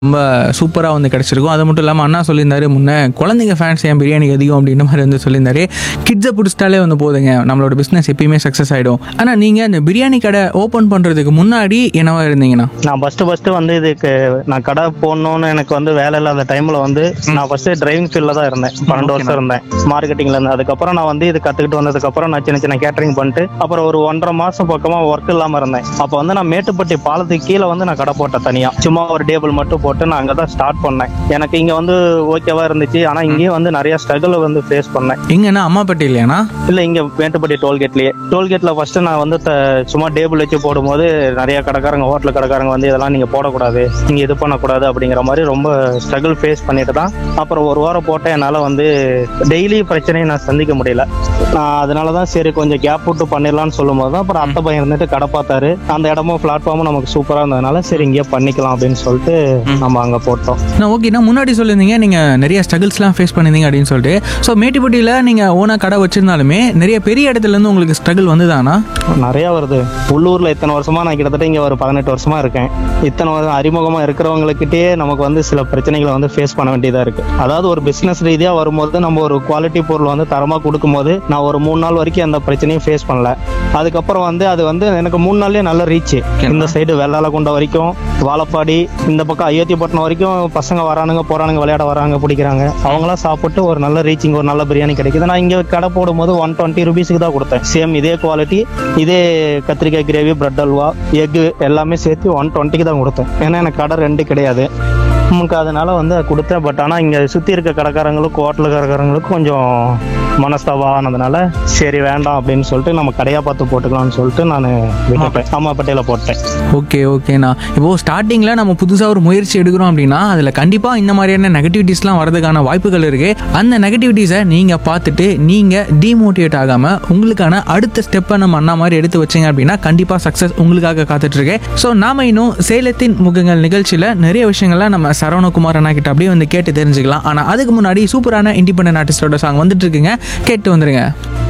ரொம்ப சூப்பராக வந்து கிடச்சிருக்கும் அது மட்டும் இல்லாமல் அண்ணா சொல்லியிருந்தாரு முன்னே குழந்தைங்க ஃபேன்ஸ் ஏன் பிரியாணிக்கு அதிகம் அப்படின்ற மாதிரி வந்து சொல்லியிருந்தாரு கிட்ஸை பிடிச்சிட்டாலே வந்து போதுங்க நம்மளோட பிஸ்னஸ் எப்பயுமே சக்ஸஸ் ஆகிடும் ஆனால் நீங்கள் இந்த பிரியாணி கடை ஓப்பன் பண்ணுறதுக்கு முன்னாடி என்னவா இருந்தீங்கண்ணா நான் ஃபர்ஸ்ட் ஃபர்ஸ்ட் வந்து இதுக்கு நான் கடை போடணும்னு எனக்கு வந்து வேலை இல்லாத டைம்ல வந்து நான் ஃபர்ஸ்ட் டிரைவிங் ஃபீல்ட்ல தான் இருந்தேன் பன்னெண்டு வருஷம் இருந்தேன் மார்க்கெட்டிங்ல இருந்து அதுக்கப்புறம் நான் வந்து இது கத்துக்கிட்டு வந்ததுக்கு அப்புறம் நான் சின்ன சின்ன கேட்டரிங் பண்ணிட்டு அப்புறம் ஒரு ஒன்றரை மாசம் பக்கமா ஒர்க் இல்லாம இருந்தேன் அப்போ வந்து நான் மேட்டுப்பட்டி பாலத்துக்கு கீழே வந்து நான் கடை போட்டேன் தனியா சும்மா ஒரு டேபிள் மட்டும் போட்டு நான் அங்கே தான் ஸ்டார்ட் பண்ணேன் எனக்கு இங்க வந்து ஓகேவா இருந்துச்சு ஆனா இங்கேயும் வந்து நிறைய ஸ்ட்ரகிள் வந்து ஃபேஸ் பண்ணேன் எங்கன்னா அம்மாப்பட்டி இல்லையாண்ணா இல்ல இங்க மேட்டுப்பட்டி டோல்கேட்லயே டோல்கேட்ல ஃபர்ஸ்ட் நான் வந்து த- சும்மா டேபிள் வச்சு போடும்போது நிறைய கடைக்காரங்க ஹோட்டல் கடைக்காரங்க வந்து இதெல்லாம் நீங்க போடக்கூடாது நீங்க இது பண்ணக்கூடாது அப்படிங்கிற மாதிரி ரொம்ப ஸ்ட்ரகிள் ஃபேஸ் பண்ணிட்டு தான் அப்புறம் ஒரு வாரம் போட்டேன் என்னால வந்து டெய்லி பிரச்சனையை நான் சந்திக்க முடியல நான் அதனால தான் சரி கொஞ்சம் கேப் விட்டு பண்ணிடலாம்னு சொல்லும்போது தான் அப்புறம் அத்தை பையன் இருந்துட்டு கடை பார்த்தாரு அந்த இடமும் பிளாட்ஃபார்மும் நமக்கு சூப்பரா இருந்ததுனால சரி இங்கேயே பண்ணிக்கலாம் அப்படின்னு சொல்லிட்டு நம்ம அங்க போட்டோம் நான் ஓகேண்ணா முன்னாடி சொல்லியிருந்தீங்க நீங்கள் நிறைய ஸ்ட்ரகிள்ஸ்லாம் ஃபேஸ் பண்ணியிருந்தீங்க அப்படின்னு சொல்லிட்டு ஸோ மேட்டுப்பட்டியில் நீங்கள் ஓனாக கடை வச்சிருந்தாலுமே நிறைய பெரிய இடத்துலேருந்து உங்களுக்கு ஸ்ட்ரகிள் வந்துதானா நிறைய வருது உள்ளூர்ல இத்தனை வருஷமா நான் கிட்டத்தட்ட இங்க ஒரு பதினெட்டு வருஷமா இருக்கேன் இத்தனை வருஷம் அறிமுகமா இருக்கிறவங்ககிட்டயே நமக்கு வந்து சில பிரச்சனைகளை வந்து ஃபேஸ் பண்ண வேண்டியதா இருக்கு அதாவது ஒரு பிசினஸ் ரீதியா வரும்போது நம்ம ஒரு குவாலிட்டி பொருள் வந்து தரமா கொடுக்கும்போது நான் ஒரு மூணு நாள் வரைக்கும் அந்த பிரச்சனையும் ஃபேஸ் பண்ணல அதுக்கப்புறம் வந்து அது வந்து எனக்கு மூணு நாள்லயே நல்ல ரீச் இந்த சைடு வெள்ளாலகுண்டா வரைக்கும் வாழப்பாடி இந்த பக்கம் அயோத்திப்பட்டினம் வரைக்கும் பசங்க வரானுங்க போறானுங்க விளையாட வராங்க பிடிக்கிறாங்க அவங்களாம் சாப்பிட்டு ஒரு நல்ல ரீச்சிங் ஒரு நல்ல பிரியாணி கிடைக்குது நான் இங்க கடை போடும்போது ஒன் டுவெண்ட்டி ருபீஸுக்கு தான் கொடுத்தேன் சேம் இதே குவாலிட்டி இதே கத்திரிக்காய் கிரேவி பிரெட் அல்வா எக் எல்லாமே சேர்த்து ஒன் டுவெண்ட்டிக்கு தான் கொடுத்தேன் ஏன்னா எனக்கு கடை ரெண்டு கிடையாது நமக்கு அதனால வந்து கொடுத்தேன் பட் ஆனால் இங்கே சுற்றி இருக்க கடைக்காரங்களுக்கும் ஹோட்டல் கடைக்காரங்களுக்கும் கொஞ்சம் மனஸ்தாபம் ஆனதுனால சரி வேண்டாம் அப்படின்னு சொல்லிட்டு நம்ம கடையாக பார்த்து போட்டுக்கலாம்னு சொல்லிட்டு நான் விட்டுட்டேன் அம்மாப்பேட்டையில் போட்டேன் ஓகே ஓகேண்ணா இப்போது ஸ்டார்டிங்கில் நம்ம புதுசாக ஒரு முயற்சி எடுக்கிறோம் அப்படின்னா அதில் கண்டிப்பாக இந்த மாதிரியான நெகட்டிவிட்டிஸ்லாம் வரதுக்கான வாய்ப்புகள் இருக்குது அந்த நெகட்டிவிட்டிஸை நீங்கள் பார்த்துட்டு நீங்கள் டிமோட்டிவேட் ஆகாமல் உங்களுக்கான அடுத்த ஸ்டெப்பை நம்ம அண்ணா மாதிரி எடுத்து வச்சீங்க அப்படின்னா கண்டிப்பாக சக்ஸஸ் உங்களுக்காக காத்துட்ருக்கு ஸோ நாம இன்னும் சேலத்தின் முகங்கள் நிகழ்ச்சியில் நிறைய விஷயங்கள்லாம் நம்ம சரவணகுமார் அண்ணா கிட்ட அப்படியே வந்து கேட்டு தெரிஞ்சுக்கலாம் ஆனால் அதுக்கு முன்னாடி சூப்பரான இண்டிபெண்டன்ட் ஆர்டிஸ்டோட சாங் வந்துட்டு இருக்குங்க கேட்டு வந்துருங்க